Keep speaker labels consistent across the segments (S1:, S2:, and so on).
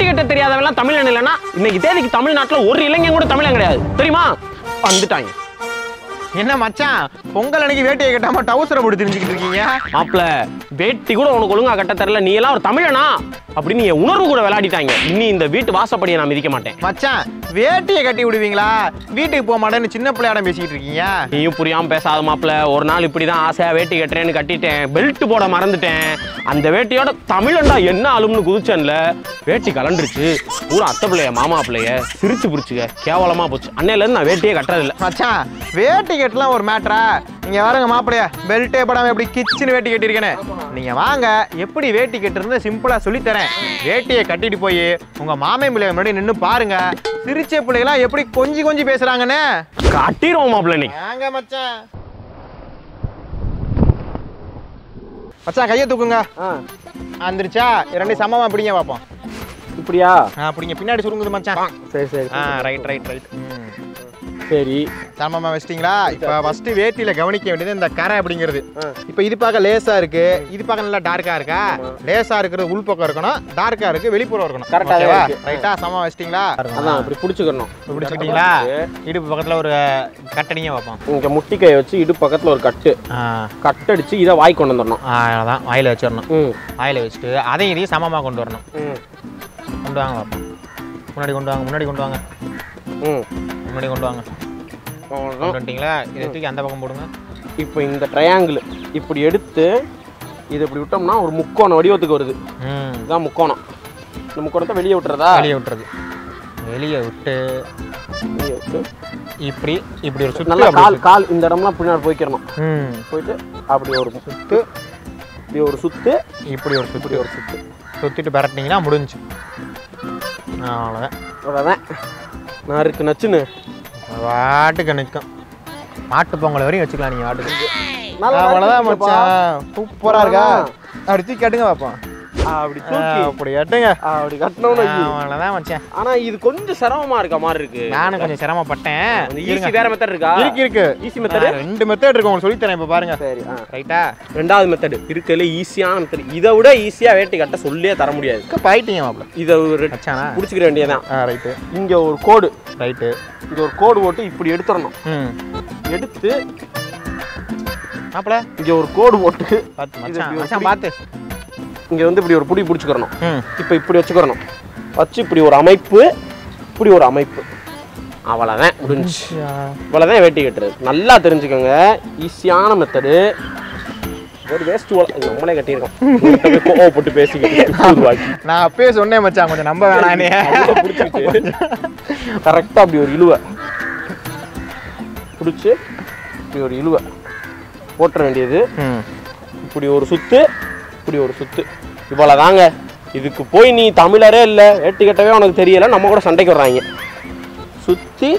S1: கட்ட தெரியாதவெல்லாம் தமிழன் இல்லைன்னா இன்னைக்கு தேதிக்கு தமிழ்நாட்டுல ஒரு இளைஞன் கூட தமிழன் கிடையாது தெரியுமா வந்துட்டாங்க
S2: என்ன மச்சான் பொங்கல் அன்னைக்கு வேட்டையை கட்டாம டவுசரை போட்டு தெரிஞ்சுக்கிட்டு இருக்கீங்க
S1: மாப்பிள வேட்டி கூட உனக்கு ஒழுங்கா கட்ட தெரியல நீ எல்லாம் ஒரு தமிழனா அப்படின்னு என் உணர்வு கூட விளையாடிட்டாங்க இனி இந்த வீட்டு வாசப்படியை நான் மிதிக்க மாட்டேன்
S2: மச்சான் வேட்டியை கட்டி விடுவீங்களா வீட்டுக்கு போக மாட்டேன்னு சின்ன பிள்ளையாடம் பேசிக்கிட்டு இருக்கீங்க
S1: நீயும் புரியாம பேசாத மாப்பிள ஒரு நாள் இப்படிதான் ஆசையா வேட்டி கட்டுறேன்னு கட்டிட்டேன் பெல்ட் போட மறந்துட்டேன் அந்த வேட்டியோட தமிழண்டா என்ன ஆளும்னு குதிச்சேன்ல வேட்டி கலண்டுருச்சு பூரா அத்தை பிள்ளைய மாமா பிள்ளைய சிரிச்சு புரிச்சுக்க கேவலமா போச்சு அன்னையில இருந்து நான் வேட்டியே கட்டுறதில்ல
S2: மச்சான் வேட்டி கட்டலாம் ஒரு மேட்ரா நீங்க வாருங்க மாப்பிளைய பெல்ட்டே படாம எப்படி கிச்சன் வேட்டி கட்டியிருக்கேன்னு நீங்க வாங்க எப்படி வேட்டி கட்டுறது சிம்பிளா சொல்லித் தரேன் வேட்டியை கட்டிட்டு போய் உங்க மாமே பிள்ளைய முன்னாடி நின்று பாருங்க சிரிச்ச பிள்ளைகளாம் எப்படி கொஞ்சி கொஞ்சி பேசுறாங்கன்னு
S1: கட்டிடுவோம் மாப்பிள்ள நீ
S2: வாங்க மச்சான் மச்சான் கையை தூக்குங்க வந்துருச்சா ரெண்டு சமமா பிடிங்க பார்ப்போம்
S1: இப்படியா
S2: ஆ பிடிங்க பின்னாடி சுருங்குது மச்சான்
S1: சரி சரி
S2: ஆ ரைட் ரைட் ரைட்
S1: சரி
S2: சமமா வச்சிட்டீங்களா இப்போ ஃபர்ஸ்ட் வேட்டியில கவனிக்க வேண்டியது இந்த கரை அப்படிங்கிறது இப்போ இது பார்க்க லேசா இருக்கு இது பார்க்க நல்லா டார்க்கா இருக்கா லேசா இருக்கிறது உள் பக்கம் இருக்கணும் டார்க்கா இருக்கு வெளிப்புறம் இருக்கணும்
S1: Correct ஆவே
S2: ஓகேவா
S1: இருக்கு.
S2: ரைட்டா சமமா வச்சிட்டீங்களா
S1: அதான் இப்படி பிடிச்சிக்கணும்
S2: பிடிச்சிக்கிட்டீங்களா இடுப்பு பக்கத்துல ஒரு கட்டடிங்க பார்ப்போம்
S1: இங்க முட்டிக்கை வச்சு இடு பக்கத்துல ஒரு கட்டு
S2: ஆ
S1: கட்டடிச்சு இதை வாய் கொண்டு வந்துடணும்
S2: அதான் வாயில வச்சிடணும்
S1: ம்
S2: வாயில வச்சுட்டு அதையும் இதையும் சமமா கொண்டு வரணும்
S1: ம்
S2: கொண்டு வாங்க பார்ப்போம் முன்னாடி கொண்டு வாங்க முன்னாடி கொண்டு வாங்க
S1: ம்
S2: முன்னாடி கொண்டு வாங்க
S1: அவ்வளவுதான்.
S2: கொண்டு வந்துட்டீங்களா இதை தூக்கி அந்த பக்கம் போடுங்க
S1: இப்போ இந்த ட்ரையாங்கிள் இப்படி எடுத்து இது இப்படி விட்டோம்னா ஒரு முக்கோண வடிவத்துக்கு வருது
S2: ம்
S1: இதுதான் முக்கோணம் இந்த முக்கோணத்தை வெளியே விட்டுறதா
S2: வெளியே விட்டுறது வெளியே விட்டு
S1: வெளியே விட்டு
S2: இப்படி இப்படி ஒரு சுத்து
S1: நல்லா
S2: அப்படி
S1: கால் கால் இந்த இடம்லாம் பின்னாடி போய்க்கிறணும்
S2: ம்
S1: போயிட்டு அப்படி ஒரு சுத்து இப்படி ஒரு சுத்து
S2: இப்படி ஒரு சுத்து
S1: இப்படி ஒரு சுத்து
S2: சுத்திட்டு பரட்டினீங்கன்னா முடிஞ்சு அவ்வளோதான்
S1: அவ்வளோதான் நான் இருக்கு நச்சுன்னு
S2: வாட்டுக்கு நிற்கும் மாட்டு பொங்கல் வரையும் வச்சுக்கலாம் நீங்கள் வாட்டுக்கு
S1: நல்லா
S2: அவ்வளோதான்
S1: இருக்குப்பா.
S2: மச்சான் சூப்பராக இருக்கா அப்படி தூக்கி கட்டுங்க பார்ப்போம்
S1: அப்படி தூக்கி
S2: அப்படி கட்டுங்க
S1: அப்படி கட்டணும்னு வை.
S2: அவ்வளோதான் மச்சான்
S1: ஆனா இது கொஞ்சம் சிரமமா இருக்க மாதிரி இருக்கு
S2: நானும் கொஞ்சம் சிரமப்பட்டேன்
S1: ஈஸி வேற மெத்தட் இருக்கா
S2: இருக்கு இருக்கு
S1: ஈஸி மெத்தட்
S2: ஆ, ரெண்டு மெத்தட் இருக்கு உங்களுக்கு சொல்லித்தரேன் இப்போ பாருங்க
S1: சரி ஆ
S2: ரைட்டா
S1: ரெண்டாவது மெத்தட் இருக்கல ஈஸியான மெத்தட் இதை விட ஈஸியா வேட்டி கட்ட சொல்லியே தர முடியாது
S2: பாயிட்டீங்க மாப்பிள்ள
S1: இதை ஒரு
S2: மச்சானா
S1: பிடிச்சிக்கிற வேண்டியதான்
S2: ஆ ரைட்டு
S1: இங்க ஒரு கோடு
S2: ரைட்டு
S1: இங்க ஒரு கோடு போட்டு இப்படி எடுத்துடணும்
S2: ம்
S1: எடுத்து
S2: மாப்பிள்ள
S1: இங்க ஒரு கோடு போட்டு
S2: பார்த்து
S1: இது
S2: மச்சான்
S1: இப்படி ஒரு
S2: மச்சான்
S1: புடி.
S2: பார்த்து
S1: இங்க வந்து இப்படி ஒரு புடி பிடிச்சிக்கிறணும்
S2: ம்
S1: இப்போ இப்படி வச்சுக்கிறணும் வச்சு இப்படி ஒரு அமைப்பு இப்படி ஒரு அமைப்பு அவ்வளோதான் முடிஞ்சு இவ்வளோதான் வேட்டி கட்டுறது நல்லா தெரிஞ்சுக்கோங்க ஈஸியான மெத்தடு ஒரு வேஸ்ட் நம்மளே கட்டியிருக்கோம் ஒருத்தன் போய் கோவப்பட்டு பேசிக்கிட்டு வாக்கி
S2: நான் அப்பயே சொன்னேன் மச்சான் கொஞ்சம் நம்ப வேணானே
S1: பிடிச்சிட்டு கரெக்டாக அப்படி ஒரு இழுவை பிடிச்சி இப்படி ஒரு இழுவை போட்டுற வேண்டியது
S2: ம்
S1: இப்படி ஒரு சுத்து இப்படி ஒரு சுத்து இவ்வளோதாங்க இதுக்கு போய் நீ தமிழரே இல்லை வேட்டி கட்டவே உனக்கு தெரியல நம்ம கூட சண்டைக்கு வர்றாங்க சுத்தி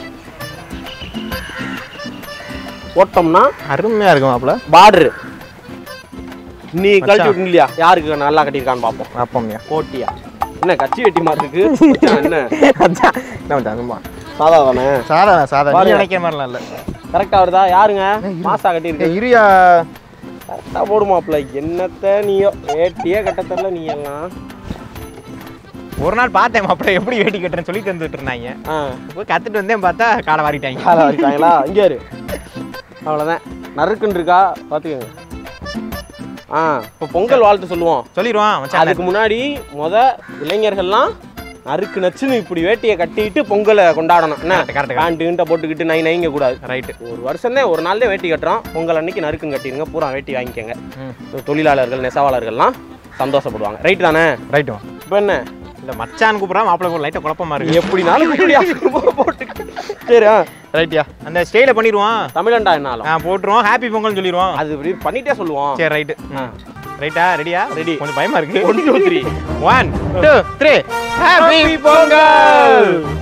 S1: போட்டோம்னா
S2: அருமையா இருக்கும் மாப்பிள்ள
S1: பார்டரு நீ கழட்டி
S2: மச்சான்.
S1: விட்டு இல்லையா யாருக்கு நல்லா கட்டியிருக்கான்னு பார்ப்போம்
S2: அப்பம்யா
S1: போட்டியா என்ன கச்சி வெட்டி மாதிரி இருக்கு மச்சான், என்ன
S2: மச்சான் என்ன மச்சான் சும்மா
S1: சாதா தானே
S2: சாதாரண சாதாரண நீ
S1: பாருங்க.
S2: நினைக்கிற மாதிரிலாம் இல்லை
S1: கரெக்டா வருதா யாருங்க மாசா கட்டியிருக்கு
S2: இரியா
S1: கரெக்டா போடுமாப்ல என்னத்த நீயோ வேட்டியே கட்ட தெரியல நீ எல்லாம்
S2: ஒரு நாள் பார்த்தேன் மாப்பிள்ள எப்படி வேட்டி கட்டுறேன்னு சொல்லி தந்துட்டு இருந்தாங்க
S1: ஆ
S2: போய் கத்துட்டு வந்தேன் பார்த்தா காலை வாரிட்டாங்க
S1: காலை வரைக்காங்களா இங்கே இரு அவ்வளோதான் நறுக்குன்னு இருக்கா பார்த்துக்கோங்க ஆ இப்போ பொங்கல் வாழ்த்து சொல்லுவோம்
S2: சொல்லிடுவான் மச்சான்
S1: அதுக்கு முன்னாடி முத இளைஞர்கள்லாம் நறுக்கு நச்சுன்னு இப்படி வேட்டியை கட்டிட்டு பொங்கலை கொண்டாடணும் என்ன
S2: Correct, correct, correct.
S1: பேண்ட் கிண்ட போட்டுக்கிட்டு நை நைங்க கூடாது
S2: ரைட்டு
S1: ஒரு வருஷம் தான் ஒரு நாள் தான் வேட்டி கட்டுறோம் பொங்கல் அன்னைக்கு நறுக்குன்னு கட்டிடுங்க பூரா வேட்டி வாங்கிக்கோங்க
S2: ம்
S1: தொழிலாளர்கள் நெசவாளர்கள்லாம் சந்தோஷப்படுவாங்க ரைட் தானே
S2: ரைட்டு
S1: இப்போ என்ன
S2: இல்லை மச்சான் கூப்பிட்றா மாப்பிள்ள லைட்டாக குழப்பமா இருக்கு
S1: எப்படினாலும் இப்படியா போட்டு சரி ஆ.
S2: ரைட்டியா அந்த ஸ்டேல பண்ணிடுவான்
S1: தமிழன்டா என்னாலும்
S2: ஆ போட்டுருவோம் ஹாப்பி பொங்கல்னு சொல்லிடுவோம்
S1: அது இப்படி பண்ணிட்டே சொல்லுவோம்
S2: சரி ரைட்டு ரைட்டா ரெடியா
S1: Ready.
S2: கொஞ்சம் பயமா இருக்கு
S1: one two three
S2: one two three happy Pongal